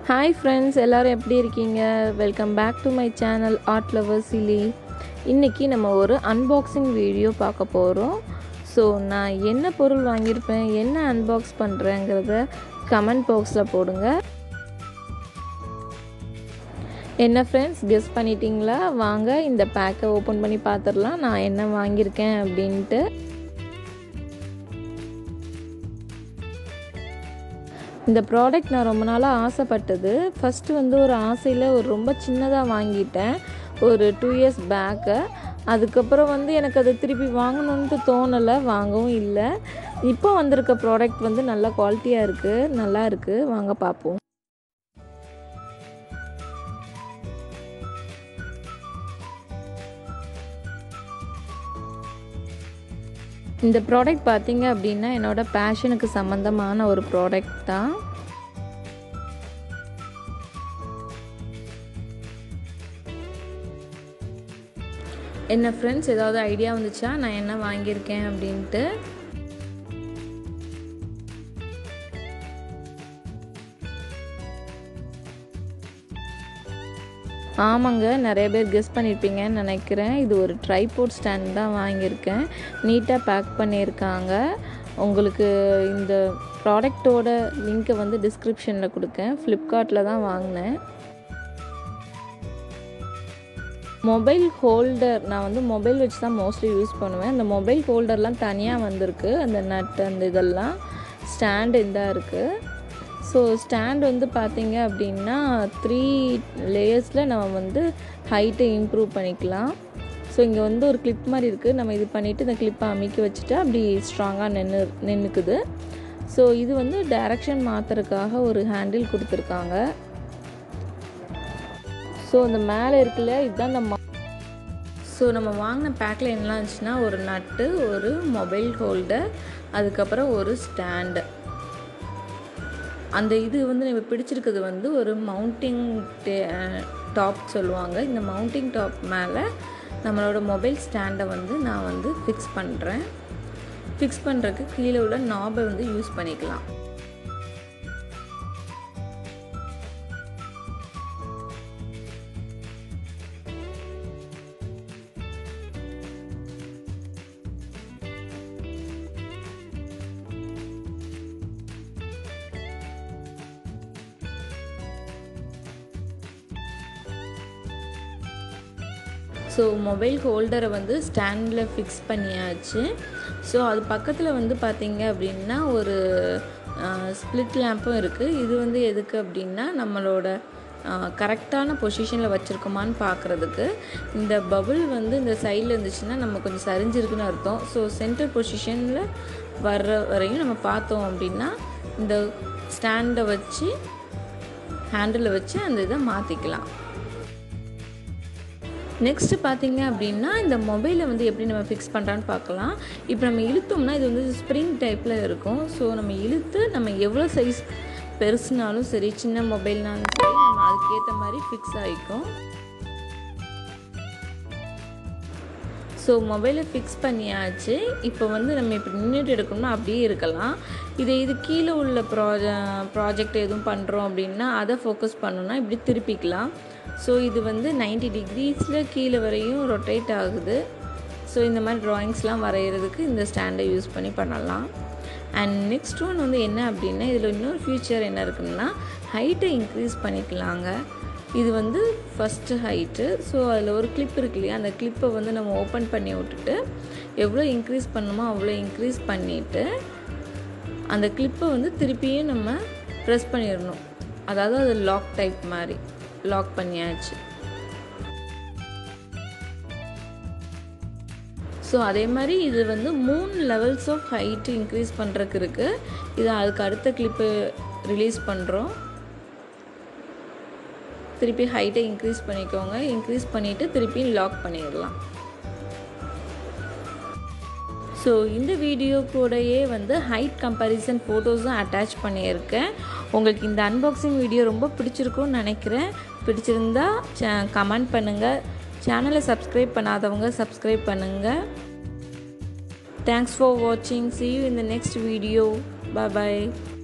hi friends எல்லோரும் எப்படி இருக்கீங்க welcome back to my channel art lover சிலி இன்றைக்கி நம்ம ஒரு அன்பாக்சிங் வீடியோ பார்க்க போகிறோம் ஸோ நான் என்ன பொருள் வாங்கியிருப்பேன் என்ன அன்பாக்ஸ் பண்ணுறேங்கிறத கமெண்ட் பாக்ஸில் போடுங்க என்ன ஃப்ரெண்ட்ஸ் கெஸ் பண்ணிட்டீங்களா வாங்க இந்த பேக்கை ஓப்பன் பண்ணி பார்த்துடலாம் நான் என்ன வாங்கியிருக்கேன் அப்படின்ட்டு இந்த ப்ராடக்ட் நான் ரொம்ப நாளாக ஆசைப்பட்டது ஃபஸ்ட்டு வந்து ஒரு ஆசையில் ஒரு ரொம்ப சின்னதாக வாங்கிட்டேன் ஒரு டூ இயர்ஸ் பேக்கு அதுக்கப்புறம் வந்து எனக்கு அதை திருப்பி வாங்கணுன்ட்டு தோணலை வாங்கவும் இல்லை இப்போ வந்திருக்க ப்ராடக்ட் வந்து நல்ல குவாலிட்டியாக இருக்குது நல்லா இருக்குது வாங்க பார்ப்போம் இந்த ப்ராடக்ட் பார்த்தீங்க அப்படின்னா என்னோடய பேஷனுக்கு சம்மந்தமான ஒரு ப்ராடக்ட் தான் என்ன ஃப்ரெண்ட்ஸ் ஏதாவது ஐடியா வந்துச்சா நான் என்ன வாங்கியிருக்கேன் அப்படின்ட்டு ஆமாங்க நிறைய பேர் கெஸ் பண்ணியிருப்பீங்கன்னு நினைக்கிறேன் இது ஒரு ட்ரைபோர்ட் ஸ்டாண்ட் தான் வாங்கியிருக்கேன் நீட்டாக பேக் பண்ணியிருக்காங்க உங்களுக்கு இந்த ப்ராடக்டோட லிங்க்கை வந்து டிஸ்கிரிப்ஷனில் கொடுக்கேன் ஃப்ளிப்கார்ட்டில் தான் வாங்கினேன் மொபைல் ஹோல்டர் நான் வந்து மொபைல் வச்சு தான் மோஸ்ட்லி யூஸ் பண்ணுவேன் அந்த மொபைல் ஹோல்டர்லாம் தனியாக வந்திருக்கு அந்த நட் அந்த இதெல்லாம் ஸ்டாண்டு இதாக இருக்குது ஸோ ஸ்டாண்ட் வந்து பார்த்தீங்க அப்படின்னா த்ரீ லேயர்ஸில் நம்ம வந்து ஹைட்டை இம்ப்ரூவ் பண்ணிக்கலாம் ஸோ இங்கே வந்து ஒரு கிளிப் மாதிரி இருக்குது நம்ம இது பண்ணிவிட்டு இந்த கிளிப்பை அமைக்கி வச்சுட்டு அப்படி ஸ்ட்ராங்காக நின்று நின்றுக்குது ஸோ இது வந்து டைரக்ஷன் மாற்றுறதுக்காக ஒரு ஹேண்டில் கொடுத்துருக்காங்க ஸோ இந்த மேலே இருக்குல்ல இதுதான் இந்த ஸோ நம்ம வாங்கின பேக்கில் என்னலாம் இருந்துச்சுன்னா ஒரு நட்டு ஒரு மொபைல் ஹோல்டர் அதுக்கப்புறம் ஒரு ஸ்டாண்டு அந்த இது வந்து நம்ம பிடிச்சிருக்கிறது வந்து ஒரு மவுண்டிங் டாப் சொல்லுவாங்க இந்த மவுண்டிங் டாப் மேலே நம்மளோட மொபைல் ஸ்டாண்டை வந்து நான் வந்து ஃபிக்ஸ் பண்ணுறேன் ஃபிக்ஸ் பண்ணுறதுக்கு கீழே உள்ள நாபை வந்து யூஸ் பண்ணிக்கலாம் ஸோ மொபைல் ஹோல்டரை வந்து ஸ்டாண்டில் ஃபிக்ஸ் பண்ணியாச்சு ஸோ அது பக்கத்தில் வந்து பார்த்திங்க அப்படின்னா ஒரு ஸ்ப்ளிட் லேம்பும் இருக்குது இது வந்து எதுக்கு அப்படின்னா நம்மளோட கரெக்டான பொசிஷனில் வச்சுருக்கோமான்னு பார்க்குறதுக்கு இந்த பபுள் வந்து இந்த சைடில் இருந்துச்சுன்னா நம்ம கொஞ்சம் சரிஞ்சிருக்குன்னு அர்த்தம் ஸோ சென்டர் பொசிஷனில் வர்ற வரையும் நம்ம பார்த்தோம் அப்படின்னா இந்த ஸ்டாண்டை வச்சு ஹேண்டில் வச்சு அந்த இதை மாற்றிக்கலாம் நெக்ஸ்ட்டு பார்த்தீங்க அப்படின்னா இந்த மொபைலை வந்து எப்படி நம்ம ஃபிக்ஸ் பண்ணுறான்னு பார்க்கலாம் இப்போ நம்ம இழுத்தோம்னா இது வந்து ஸ்ப்ரிங் டைப்பில் இருக்கும் ஸோ நம்ம இழுத்து நம்ம எவ்வளோ சைஸ் பெருசுனாலும் சரி சின்ன மொபைல்னாலும் சரி நம்ம அதுக்கேற்ற மாதிரி ஃபிக்ஸ் ஆகிக்கும் ஸோ மொபைலை ஃபிக்ஸ் பண்ணியாச்சு இப்போ வந்து நம்ம இப்படி நின்றுட்டு எடுக்கணும்னா அப்படியே இருக்கலாம் இதே இது கீழே உள்ள ப்ராஜ ப்ராஜெக்ட் எதுவும் பண்ணுறோம் அப்படின்னா அதை ஃபோக்கஸ் பண்ணோன்னா இப்படி திருப்பிக்கலாம் ஸோ இது வந்து நைன்டி டிகிரீஸில் கீழே வரையும் ரொட்டேட் ஆகுது ஸோ இந்த மாதிரி ட்ராயிங்ஸ்லாம் வரைகிறதுக்கு இந்த ஸ்டாண்டை யூஸ் பண்ணி பண்ணலாம் அண்ட் நெக்ஸ்ட் ஒன் வந்து என்ன அப்படின்னா இதில் இன்னொரு ஃபியூச்சர் என்ன இருக்குன்னா ஹைட்டை இன்க்ரீஸ் பண்ணிக்கலாங்க இது வந்து ஃபஸ்ட்டு ஹைட்டு ஸோ அதில் ஒரு கிளிப் இருக்கு இல்லையா அந்த கிளிப்பை வந்து நம்ம ஓப்பன் பண்ணி விட்டுட்டு எவ்வளோ இன்க்ரீஸ் பண்ணணுமோ அவ்வளோ இன்க்ரீஸ் பண்ணிவிட்டு அந்த கிளிப்பை வந்து திருப்பியும் நம்ம ப்ரெஸ் பண்ணிடணும் அதாவது அது லாக் டைப் மாதிரி லாக் பண்ணியாச்சு ஸோ அதே மாதிரி இது வந்து மூணு லெவல்ஸ் ஆஃப் ஹைட்டு இன்க்ரீஸ் பண்ணுறதுக்கு இருக்குது இது அதுக்கு அடுத்த கிளிப்பு ரிலீஸ் பண்ணுறோம் திருப்பி ஹைட்டை இன்க்ரீஸ் பண்ணிக்கோங்க இன்க்ரீஸ் பண்ணிவிட்டு திருப்பி லாக் பண்ணிடலாம் ஸோ இந்த வீடியோ கூடயே வந்து ஹைட் கம்பேரிசன் ஃபோட்டோஸும் அட்டாச் பண்ணியிருக்கேன் உங்களுக்கு இந்த அன்பாக்சிங் வீடியோ ரொம்ப பிடிச்சிருக்கும்னு நினைக்கிறேன் பிடிச்சிருந்தா கமெண்ட் பண்ணுங்கள் சேனலை சப்ஸ்கிரைப் பண்ணாதவங்க சப்ஸ்கிரைப் பண்ணுங்கள் தேங்க்ஸ் ஃபார் வாட்சிங் see you in the next video bye bye